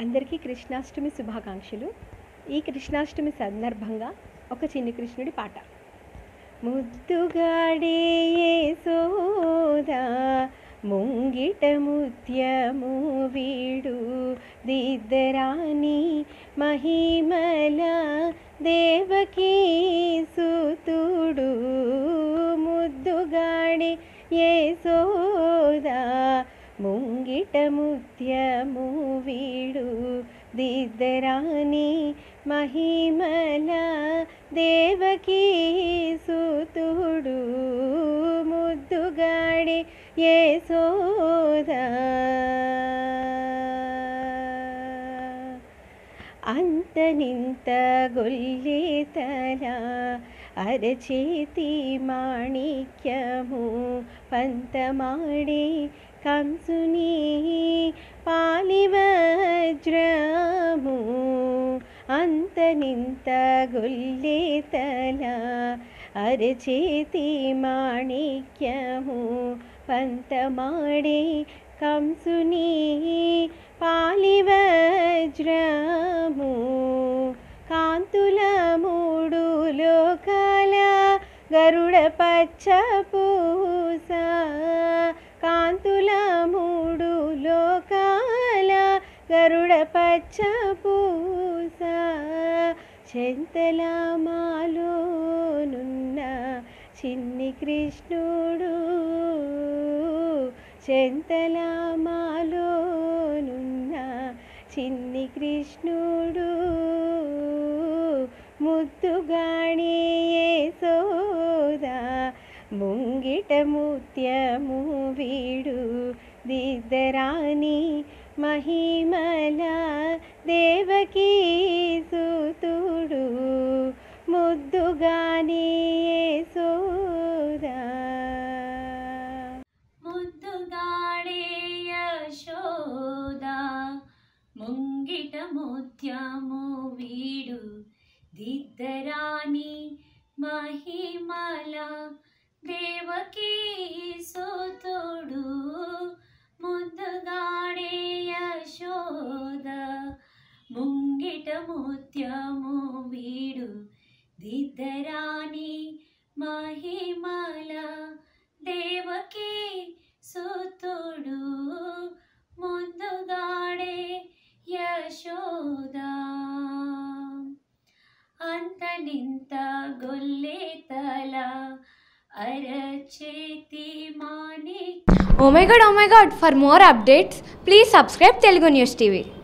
అందరికీ కృష్ణాష్టమి శుభాకాంక్షలు ఈ కృష్ణాష్టమి సందర్భంగా ఒక చిన్ని కృష్ణుడి పాట ముద్దుగాడే సోదా ముంగిట ముత్యము వీడు దిద్దరాని మహిమల దేవకీ సుతుడు ముద్దుగాడే సోదా ముంగిట ముత్యము వీడు దిద్దరాని మహిమల దేవకీ సుతుడు ముద్దుగాడి యశోదా అంత నింత గొల్లేతల అరచేతి మాణిక్యము పంతమాడే కంసుని పాలివజ్రము అంత నింత గొల్లేతల అరచేతి మాణిక్యము పంతమాడే కంసుని పాలివజ్రము కాంతుల మూడు లోకాల గరుడ పచ్చ పూస కాంతుల మూడు లోకాల గరుడ పచ్చ పూస చెంతల మాలోనున్న చిన్ని కృష్ణుడు చెంతల మాలోనున్న చిన్ని కృష్ణుడు ముద్దుగాణి సోదా ముంగిట ముత్యము వీడు దిద్దరాని మహిమల దేవకీ సుతుడు ముద్దుగాని సోదా ముద్దుగాడే యశోదా ముంగిట ముత్యము వీడు దిద్దరాని మహిమల దేవకీ సోతుడు ముద్దుగాడే యశోదా ముంగిట ముత్యము వీడు దిద్దరాని మహిమల దేవకీ సుతుడు ముందుగాడే యశోదా అంత నింత గొల్లే తల అరచేతి Manik Oh my god, oh my god, for more updates, please subscribe Telugu News TV.